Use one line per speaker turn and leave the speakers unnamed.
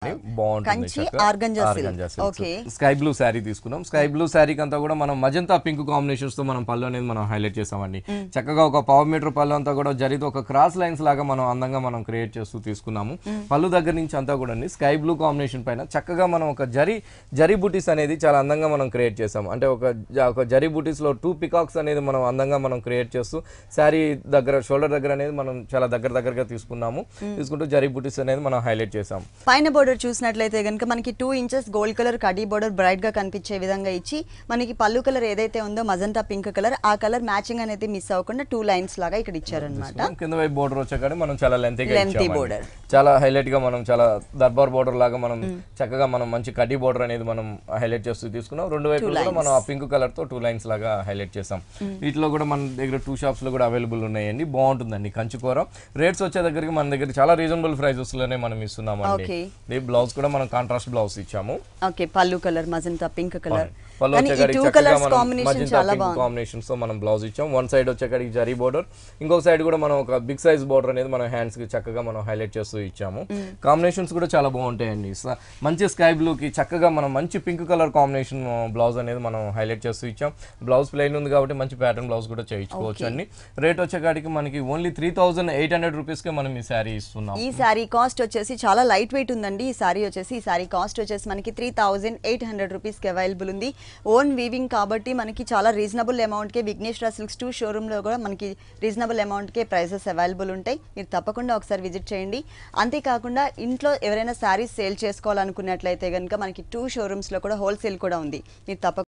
బాగుంటుంది
కంచి
చక్కగా.
Organza
organza
silk
silks.
Okay
sky blue sari తీసుకున్నాం స్కై బ్లూ శారీకి అంతా కూడా మనం మజంతా పింక్ కాంబినేషన్స్ తో మనం పళ్ళు అనేది మనం హైలైట్ చేసామండి చక్కగా ఒక పావు మీటర్ పళ్ళు అంతా కూడా జరితో ఒక క్రాస్ లైన్స్ లాగా మనం అందంగా మనం క్రియేట్ చేస్తూ తీసుకున్నాము పళ్ళు దగ్గర నుంచి అంతా కూడా స్కై బ్లూ కాంబినేషన్ పైన చక్కగా మనం ఒక జరి జరి బూటీస్ అనేది చాలా అందంగా మనం క్రియేట్ చేసాం అంటే ఒక జ- ఒక జరి బూటీస్ లో టూ పికాక్స్ అనేది మనం అందంగా మనం క్రియేట్ చేస్తూ శారీ దగ్గర షోల్డర్ దగ్గర అనేది మనం చాలా దగ్గర దగ్గరగా తీసుకున్నాము తీసుకుంటూ జరి బూటీస్ అనేది మనం హైలైట్ చేసాం
పైన బోర్డర్ చూసినట్లయితే కనుక మనకి టూ ఇంచెస్ గోల్డ్ కలర్ కడీ బోర్డర్ బ్రైట్ గా కనిపించే విధంగా ఇచ్చి మనకి పళ్ళు కలర్ ఏదైతే ఉందో మజంతా పింక్ కలర్ ఆ కలర్ మ్యాచింగ్ అనేది మిస్ అవ్వకుండా టూ లైన్స్ లాగా ఇక్కడ ఇచ్చారనమాట
తీసుకున్నాం. కింద వైపు బోర్డర్ వచ్చాక మనం చాలా లెంత్
Lengthy border.
చాలా హైలైట్ గా మనం చాలా దర్బార్ బోర్డర్ లాగా మనం చక్కగా మనం మంచి కడ్డీ బోర్డర్ అనేది మనం హైలైట్ చేస్తూ తీసుకున్నాం రెండు వైపులు కూడా మనం ఆ పింక్ కలర్ తో టూ లైన్స్ లాగా హైలైట్ చేసాం వీటిలో కూడా మన దగ్గర టూ షాప్స్ లో కూడా అవైలబుల్ ఉన్నాయండి బాగుంటుందండి కంచుకూర రేట్స్ వచ్చే దగ్గరికి మన దగ్గర చాలా రీజనబుల్ ప్రైజెస్ లోనే మనం ఇస్తున్నాం అండి
Okay.
ఈ బ్లౌజ్ కూడా మనం కాంట్రాస్ట్ బ్లౌజ్ ఇచ్చాము
ఓకే పళ్ళు కలర్ మజంతా పింక్ కలర్
పళ్ళు
కానీ ఈ
వచ్చేకాడికి
టూ
చక్కగా
కలర్స్
మనం
కాంబినేషన్
magenta
చాలా
pink
బాగుంది
combinations తో మనం బ్లౌజ్ ఇచ్చాం వన్ సైడ్ వచ్చేకాడికి జరీ బోర్డర్ ఇంకొక సైడ్ కూడా మనం ఒక బిగ్ సైజ్ బోర్డర్ అనేది మన హ్యాండ్స్ కి చక్కగా మనం హైలైట్ చేస్తూ ఇచ్చాము కాంబినేషన్స్ కూడా చాలా బాగుంటాయండి స- మంచి స్కై బ్లూ కి చక్కగా మనం మంచి పింక్ కలర్ కాంబినేషన్ బ్లౌజ్ అనేది మనం హైలైట్ చేస్తూ ఇచ్చాం బ్లౌజ్ ప్లెయిన్ ఉంది కాబట్టి మంచి ప్యాటర్న్ బ్లౌజ్ కూడా చేయించుకోవచ్చు అండి రేట్ వచ్చేకాడికి మనకి only three thousand eight hundred rupees కి మనం ఈ శారీ ఇస్తున్నాం
ఈ శారీ కాస్ట్ వచ్చేసి చాలా లైట్ వెయిట్ ఉందండి ఈ శారీ వచ్చేసి ఈ శారీ కాస్ట్ వచ్చేసి మనకి త్రీ థౌజండ్ ఎయిట్ హండ్రెడ్ రూపీస్కి అవైలబుల్ ఉంది ఓన్ వీవింగ్ కాబట్టి మనకి చాలా రీజనబుల్ అమౌంట్కే విఘ్నేశ్వర సిల్క్స్ టూ షోరూంలో కూడా మనకి రీజనబుల్ అమౌంట్కే ప్రైసెస్ అవైలబుల్ ఉంటాయి మీరు తప్పకుండా ఒకసారి విజిట్ చేయండి అంతేకాకుండా ఇంట్లో ఎవరైనా శారీస్ సేల్ చేసుకోవాలనుకున్నట్లయితే కనుక మనకి టూ షోరూమ్స్లో కూడా హోల్సేల్ కూడా ఉంది మీరు తప్పకుండా